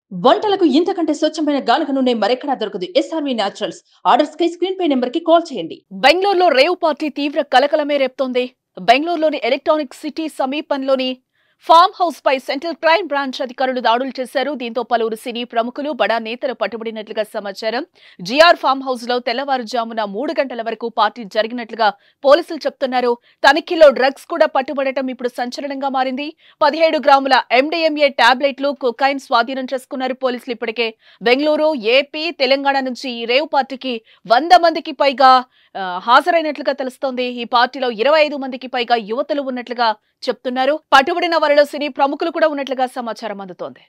వంటలకు ఇంతకంటే స్వచ్ఛమైన గానుగ నూనె మరెక్కడా దొరకదు ఎస్ఆర్వి న్యాచురల్స్ ఆర్డర్స్ కై స్క్రీన్ పై నెంబర్ కి కాల్ చేయండి బెంగళూరులో రేవ్ పార్టీ తీవ్ర కలకలమే రేపుతోంది బెంగళూరులోని ఎలక్ట్రానిక్ సిటీ సమీపంలోని ఫామ్ హౌస్ పై సెంట్రల్ క్రైమ్ బ్రాంచ్ అధికారులు దాడులు చేశారు దీంతో పలువురు సినీ ప్రముఖులు బడా నేతలు పట్టుబడినట్లుగా సమాచారం జిఆర్ ఫామ్ హౌస్ లో తెల్లవారుజామున మూడు గంటల వరకు పార్టీ జరిగినట్లుగా పోలీసులు చెప్తున్నారు తనిఖీలో డ్రగ్స్ కూడా పట్టుబడటం ఇప్పుడు సంచలనంగా మారింది పదిహేడు గ్రాముల ఎండిఎంఏ టాబ్లెట్లు కొకైన్ స్వాధీనం చేసుకున్నారు పోలీసులు ఇప్పటికే బెంగళూరు ఏపీ తెలంగాణ నుంచి ఈ రేవ్ పార్టీకి వంద మందికి పైగా ఆ, హాజరైనట్లుగా తెలుస్తోంది ఈ పార్టీలో ఇరవై ఐదు మందికి పైగా యువతులు ఉన్నట్లుగా చెప్తున్నారు పట్టుబడిన వారిలో సినీ ప్రముఖులు కూడా ఉన్నట్లుగా సమాచారం అందుతోంది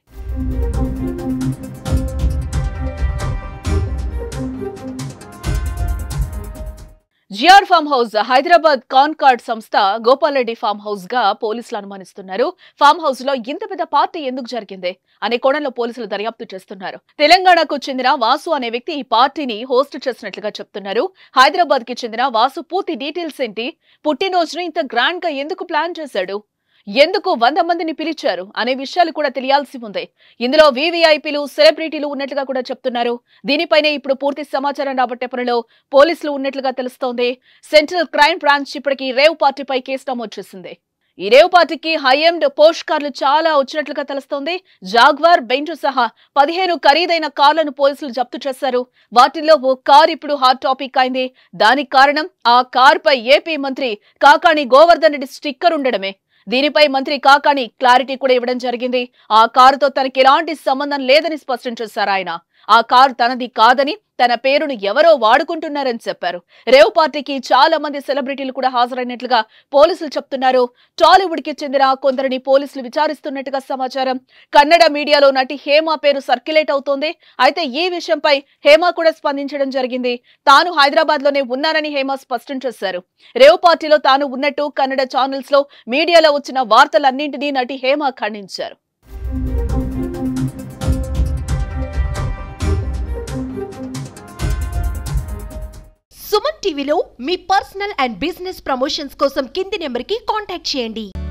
G R farm house Hyderabad Concord సంస్థ గోపాలరెడ్డి ఫామ్ హౌస్ గా పోలీసులు అనుమానిస్తున్నారు ఫామ్ హౌస్ లో ఇంత పెద్ద పార్టీ ఎందుకు జరిగింది అనే కోణంలో పోలీసులు దర్యాప్తు చేస్తున్నారు తెలంగాణకు చెందిన వాసు అనే వ్యక్తి ఈ పార్టీని హోస్ట్ చేసినట్లుగా చెప్తున్నారు హైదరాబాద్ కి చెందిన వాసు పూర్తి డీటెయిల్స్ ఏంటి పుట్టినరోజును ఇంత గ్రాండ్ గా ఎందుకు ప్లాన్ చేశాడు ఎందుకు వంద మందిని పిలిచారు అనే విషయాలు కూడా తెలియాల్సి ఉంది ఇందులో వీవీఐపీలు సెలబ్రిటీలు ఉన్నట్లుగా కూడా చెప్తున్నారు దీనిపైనే ఇప్పుడు పూర్తి సమాచారం రాబట్టే పనిలో పోలీసులు ఉన్నట్లుగా తెలుస్తోంది సెంట్రల్ క్రైమ్ బ్రాంచ్ ఇప్పటికి రేవ్ పార్టీపై కేసు నమోదు చేసింది ఈ రేవ్ పార్టీకి హై ఎండ్ పోస్ట్ కార్లు చాలా వచ్చినట్లుగా తెలుస్తోంది జాగ్వార్ బెంచ్ సహా పదిహేను ఖరీదైన కార్లను పోలీసులు జప్తు చేశారు వాటిల్లో ఓ కార్ ఇప్పుడు హాట్ టాపిక్ అయింది దానికి కారణం ఆ కార్ పై ఏపీ మంత్రి కాకాణి గోవర్ధన్ రెడ్డి స్టిక్కర్ ఉండడమే దీనిపై మంత్రి కాకాణి క్లారిటీ కూడా ఇవ్వడం జరిగింది ఆ కారుతో తనకి ఎలాంటి సంబంధం లేదని స్పష్టం చేశారు ఆయన ఆ కారు తనది కాదని తన పేరును ఎవరో వాడుకుంటున్నారని చెప్పారు రేవ్ పార్టీకి చాలా మంది సెలబ్రిటీలు కూడా హాజరైనట్లుగా పోలీసులు చెప్తున్నారు టాలీవుడ్ కి చెందిన కొందరిని పోలీసులు విచారిస్తున్నట్టుగా సమాచారం కన్నడ మీడియాలో నటి హేమ పేరు సర్క్యులేట్ అవుతోంది అయితే ఈ విషయంపై హేమ కూడా స్పందించడం జరిగింది తాను హైదరాబాద్ లోనే ఉన్నానని హేమ స్పష్టం చేశారు రేవ్ పార్టీలో తాను ఉన్నట్టు కన్నడ ఛానల్స్ లో మీడియాలో వచ్చిన వార్తలన్నింటినీ నటి హేమ ఖండించారు సుమన్ టీవీలో మీ పర్సనల్ అండ్ బిజినెస్ ప్రమోషన్స్ కోసం కింది నెంబర్కి కాంటాక్ట్ చేయండి